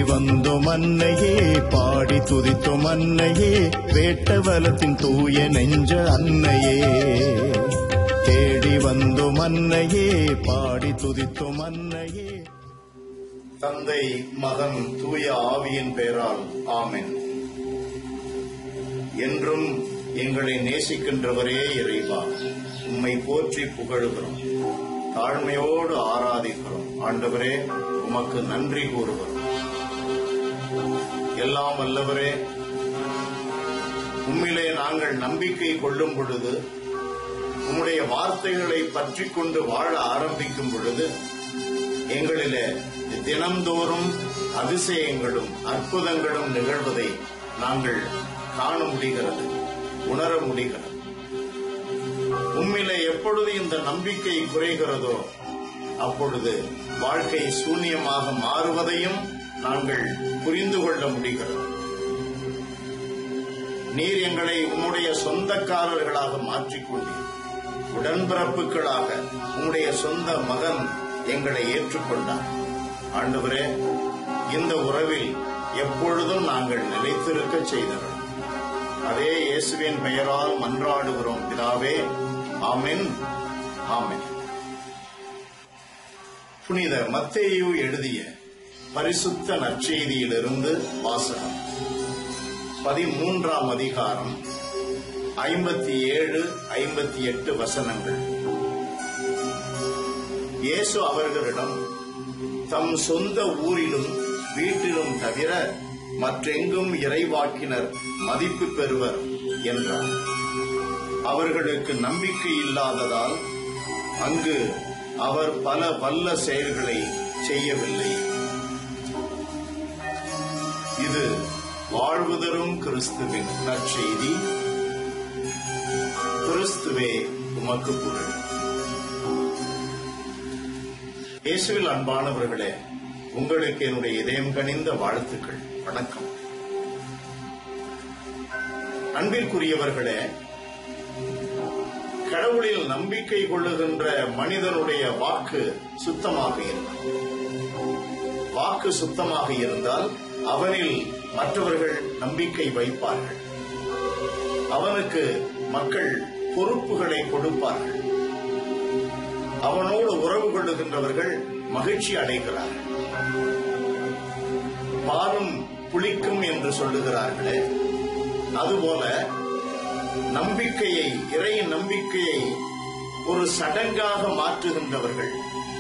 வந்தோம் அன்னையே பாடி துதித்தோம் அன்னையே வேட்டவலத்தின் தூய நெஞ்ச அன்னையே தேடி வந்தோம் அன்னையே பாடி துதித்தோம் அன்னையே தந்தை மகன் தூய ஆவியின் பெயரால் ஆமென் என்றும் எங்களை நேசிக்கின்றவரே இறைவா உம்மை போற்றி புகழுகிறோம் தாழ்மையோடு ஆராதிக்கிறோம் ஆண்டவரே உமக்கு நன்றி கூறுகிறோம் எல்லாம் வல்லவரே உம்மிலே நாங்கள் நம்பிக்கை கொள்ளும் பொழுது உம்முடைய வார்த்தைகளை பற்றி கொண்டு வாழ ஆரம்பிக்கும் பொழுது எங்களிலே தினம்தோறும் அதிசயங்களும் அற்புதங்களும் நிகழ்வதை நாங்கள் காண முடிகிறது உணர முடிகிறது உம்மிலே எப்பொழுது இந்த நம்பிக்கை குறைகிறதோ அப்பொழுது வாழ்க்கை சூன்யமாக மாறுவதையும் நாங்கள் புரிந்து கொள்ள முடிகிறது நீர் எங்களை உம்முடைய சொந்தக்காரர்களாக மாற்றிக்கொண்டீர் உடன்பிறப்புகளாக உம்முடைய சொந்த மகன் எங்களை ஏற்றுக்கொண்டார் ஆண்டவரே இந்த உறவில் எப்பொழுதும் நாங்கள் நிலைத்திருக்க செய்தவர் அதே இயேசுவின் பெயரால் மன்றாடுகிறோம் பிதாவே ஆமென் ஆமென் புனித மத்தேயு எழுதிய பரிசுத்த நற்செய்தியிலிருந்து வாசகம் பதிமூன்றாம் அதிகாரம் ஐம்பத்தி ஏழு ஐம்பத்தி எட்டு வசனங்கள் இயேசு அவர்களிடம் தம் சொந்த ஊரிலும் வீட்டிலும் தவிர மற்றெங்கும் இறைவாக்கினர் மதிப்பு பெறுவர் என்றார் அவர்களுக்கு நம்பிக்கை இல்லாததால் அங்கு அவர் பல வல்ல செயல்களை செய்யவில்லை இது வாழ்வு தரும் கிறிஸ்துவின் நற்செய்தி கிறிஸ்துவே உமக்கு புகழ் இயேசுவில் அன்பானவர்களே உங்களுக்கு என்னுடைய இதயம் கனிந்த வாழ்த்துக்கள் வணக்கம் அன்பிற்குரியவர்களே கடவுளில் நம்பிக்கை கொள்ளுகின்ற மனிதனுடைய வாக்கு சுத்தமாக இருக்கும் வாக்கு சுத்தமாக இருந்தால் அவனில் மற்றவர்கள் நம்பிக்கை வைப்பார்கள் அவனுக்கு மக்கள் பொறுப்புகளை கொடுப்பார்கள் அவனோடு உறவு கொள்ளுகின்றவர்கள் மகிழ்ச்சி அடைகிறார்கள் பாலும் புளிக்கும் என்று சொல்லுகிறார்களே அதுபோல நம்பிக்கையை இறை நம்பிக்கையை ஒரு சடங்காக மாற்றுகின்றவர்கள்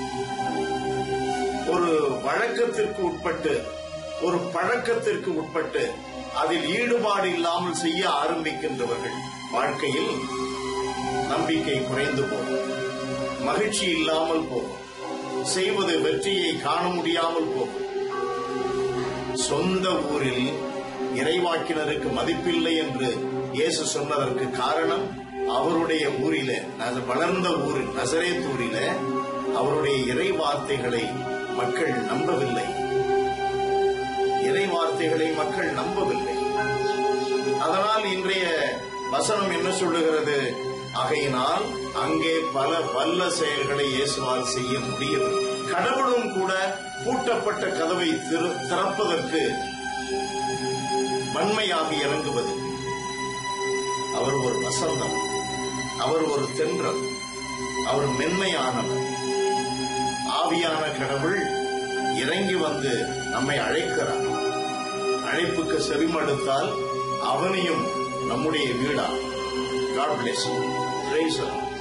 ஒரு வழக்கத்திற்கு உட்பட்டு ஒரு பழக்கத்திற்கு உட்பட்டு அதில் ஈடுபாடு இல்லாமல் செய்ய ஆரம்பிக்கின்றவர்கள் வாழ்க்கையில் நம்பிக்கை குறைந்து போகும் மகிழ்ச்சி இல்லாமல் போகும் செய்வது வெற்றியை காண முடியாமல் போகும் சொந்த ஊரில் இறைவாக்கினருக்கு மதிப்பில்லை என்று இயேசு சொன்னதற்கு காரணம் அவருடைய ஊரில ந- வளர்ந்த ஊரில் நசரேத் ஊரில அவருடைய இறை வார்த்தைகளை மக்கள் நம்பவில்லை இறை வார்த்தைகளை மக்கள் நம்பவில்லை அதனால் இன்றைய வசனம் என்ன சொல்லுகிறது ஆகையினால் அங்கே பல வல்ல செயல்களை இயேசுவால் செய்ய முடியும் கடவுளும் கூட பூட்டப்பட்ட கதவை திற- திறப்பதற்கு வன்மையாக இறங்குவது அவர் ஒரு வசந்தம் அவர் ஒரு தென்றல் அவர் மென்மையானவர் ஆவியான கடவுள் இறங்கி வந்து நம்மை அழைக்கிறார் அழைப்புக்கு செவிமடுத்தால் அவனையும் நம்முடைய வீடா காட் பிளேஸ்